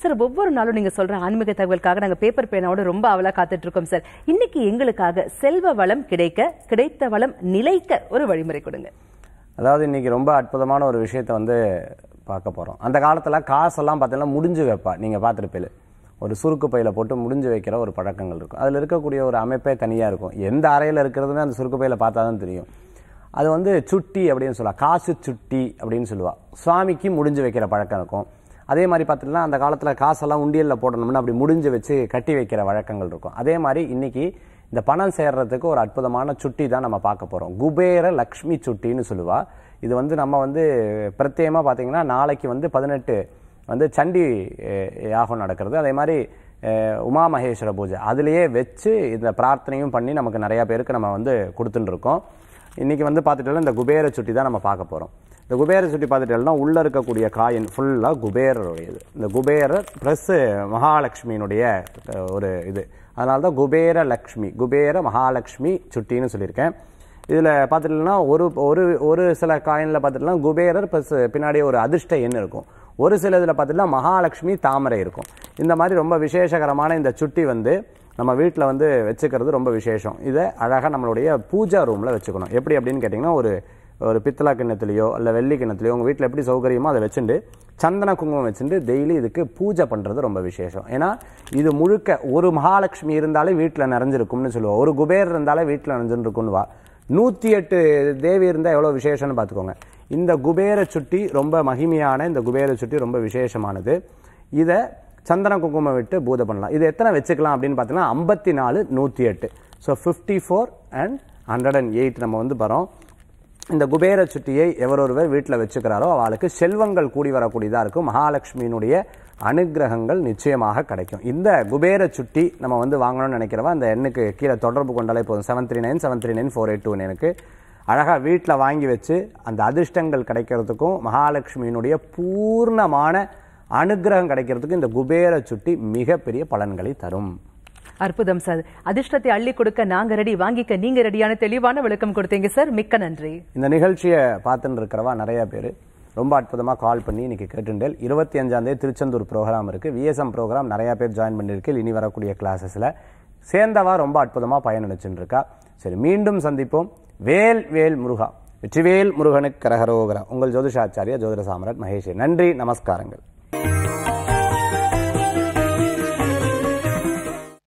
sir ஒவ்வொரு நாளும் நீங்க சொல்ற ஆன்மீக தகவலுக்காக நாங்க பேப்பர் பேனாவோட ரொம்ப அவலா காத்துட்டு இருக்கோம் சார் இன்னைக்கு எங்களுக்காக செல்வ வளம் கிடைக்க கிடைத்த வளம் நிலைக்க ஒரு வழிமுறை கொடுங்க அதாவது இன்னைக்கு ரொம்ப அற்புதமான ஒரு விஷயத்தை வந்து பார்க்க போறோம் அந்த காலத்துல காசெல்லாம் பார்த்தீங்கன்னா முடிஞ்சு வைப்பா நீங்க பார்த்துருப்பீங்க ஒரு சுருக்கு பையில போட்டு முடிஞ்சு வைக்கிற ஒரு பழக்கங்கள் இருக்கும் அதுல இருக்கக்கூடிய ஒரு அமைப்பே தனியா இருக்கும் எந்த அறையில இருக்கிறதுன்னு அந்த சுருக்கு பையில பார்த்தா தான் தெரியும் அது வந்து சுட்டி அப்படின்னு சொல்லலாம் காசு சுட்டி அப்படின்னு சொல்லுவா சுவாமிக்கு முடிஞ்சு வைக்கிற பழக்கம் இருக்கும் அதே மாதிரி பார்த்துட்டுனா அந்த காலத்தில் காசெல்லாம் உண்டியலில் போடணும்னு அப்படி முடிஞ்சு வச்சு கட்டி வைக்கிற வழக்கங்கள் இருக்கும் அதே மாதிரி இன்னைக்கு இந்த பணம் சேர்றதுக்கு ஒரு அற்புதமான சுட்டி தான் நம்ம பார்க்க போகிறோம் குபேர லக்ஷ்மி சுட்டின்னு சொல்லுவா இது வந்து நம்ம வந்து பிரத்யேகமாக பார்த்தீங்கன்னா நாளைக்கு வந்து பதினெட்டு வந்து சண்டி அஹ், யாகம் நடக்கிறது அதே மாதிரி அஹ், உமா மகேஸ்வர பூஜை அதுலேயே வச்சு இந்த பிரார்த்தனையும் பண்ணி நமக்கு நிறைய பேருக்கு நம்ம வந்து கொடுத்துட்டு இருக்கோம் இன்னைக்கு வந்து பார்த்துட்டோம்னா இந்த குபேர சுட்டி தான் நம்ம பார்க்க போகிறோம் இந்த குபேர சுட்டி பார்த்துட்டோம்னா உள்ளே இருக்கக்கூடிய காயின் ஃபுல்லாக குபேரருடையது இந்த குபேரர் ப்ளஸ் மகாலட்சுமியினுடைய அஹ், ஒரு இது அதனால தான் குபேர லக்ஷ்மி குபேர மகாலட்சுமி சுட்டின்னு சொல்லியிருக்கேன் இதில் பார்த்துட்டோம்னா ஒரு ஒரு ஒரு சில காயினில் பார்த்துட்டோம்னா குபேரர் ப்ளஸ் பின்னாடி ஒரு அதிர்ஷ்ட எண் இருக்கும் ஒரு சில இதில் பார்த்துட்டோம்னா மகாலட்சுமி தாமரை இருக்கும் இந்த மாதிரி ரொம்ப விசேஷகரமான இந்த சுட்டி வந்து நம்ம வீட்டில் வந்து வச்சுக்கிறது ரொம்ப விசேஷம் இதை அழகாக நம்மளுடைய பூஜா ரூமில் வச்சுக்கணும் எப்படி அப்படின்னு கேட்டிங்கன்னா ஒரு ஒரு பித்தளை கிண்ணத்துலையோ இல்லை வெள்ளி கிண்ணத்துலையோ உங்கள் வீட்டில் எப்படி சௌகரியமோ அதை வச்சுட்டு சந்தன குங்குமம் வச்சுட்டு டெய்லி இதுக்கு பூஜை பண்ணுறது ரொம்ப விசேஷம் ஏன்னா இது முழுக்க ஒரு மகாலட்சுமி இருந்தாலே வீட்டில் நிறைஞ்சிருக்கும்னு சொல்லுவோம் ஒரு குபேர் இருந்தாலே வீட்டில் நிறைஞ்சிருக்குன்னு வா நூற்றி எட்டு தேவி இருந்தால் எவ்வளோ விசேஷம்னு பார்த்துக்கோங்க இந்த குபேர சுட்டி ரொம்ப மகிமையான இந்த குபேர சுட்டி ரொம்ப விசேஷமானது இதை சந்தன குங்குமம் விட்டு பூஜை பண்ணலாம் இது எத்தனை வச்சுக்கலாம் அப்படின்னு பார்த்தீங்கன்னா ஐம்பத்தி நாலு நூற்றி எட்டு so fifty four and hundred and eight நம்ம வந்து வரோம் இந்த குபேர சுட்டியை எவரொருவர் வீட்டில் வச்சுக்கிறாரோ அவளுக்கு செல்வங்கள் கூடி வரக்கூடியதாக இருக்கும் மகாலட்சுமியினுடைய அனுக்கிரகங்கள் நிச்சயமாக கிடைக்கும் இந்த குபேர சுட்டி நம்ம வந்து வாங்கணும்னு நினைக்கிறவா அந்த எண்ணுக்கு கீழே தொடர்பு கொண்டாலே போதும் seven three nine seven three nine four eight two எனக்கு அழகாக வீட்டில் வாங்கி வச்சு அந்த அதிர்ஷ்டங்கள் கிடைக்கிறதுக்கும் மகாலட்சுமியினுடைய பூர்ணமான அனுக்கிரகம் கிடைக்கிறதுக்கும் இந்த குபேர சுட்டி மிகப்பெரிய பலன்களை தரும் அற்புதம் சார் அதிர்ஷ்டத்தை அள்ளி கொடுக்க நாங்க ரெடி வாங்கிக்க நீங்க ரெடியான தெளிவான விளக்கம் கொடுத்தீங்க சார் மிக்க நன்றி இந்த நிகழ்ச்சியை பார்த்துட்டு இருக்கிறவா நிறைய பேர் ரொம்ப அற்புதமாக கால் பண்ணி இன்னைக்கு கேட்டுண்டேல் இருபத்தி அஞ்சாம் தேதி திருச்செந்தூர் ப்ரோக்ராம் இருக்கு விஎஸ்எம் ப்ரோக்ராம் நிறைய பேர் ஜாயின் பண்ணியிருக்கு இனி வரக்கூடிய கிளாஸஸ்ல சேர்ந்தவா ரொம்ப அற்புதமாக பயனளிச்சுட்டு இருக்கா சரி மீண்டும் சந்திப்போம் வேல் வேல் முருகா வெற்றிவேல் முருகனுக்கு கரகரோகரா உங்கள் ஜோதிஷாச்சாரியா ஜோதிட சாம்ராட் மகேஷ் நன்றி நமஸ்காரங்கள்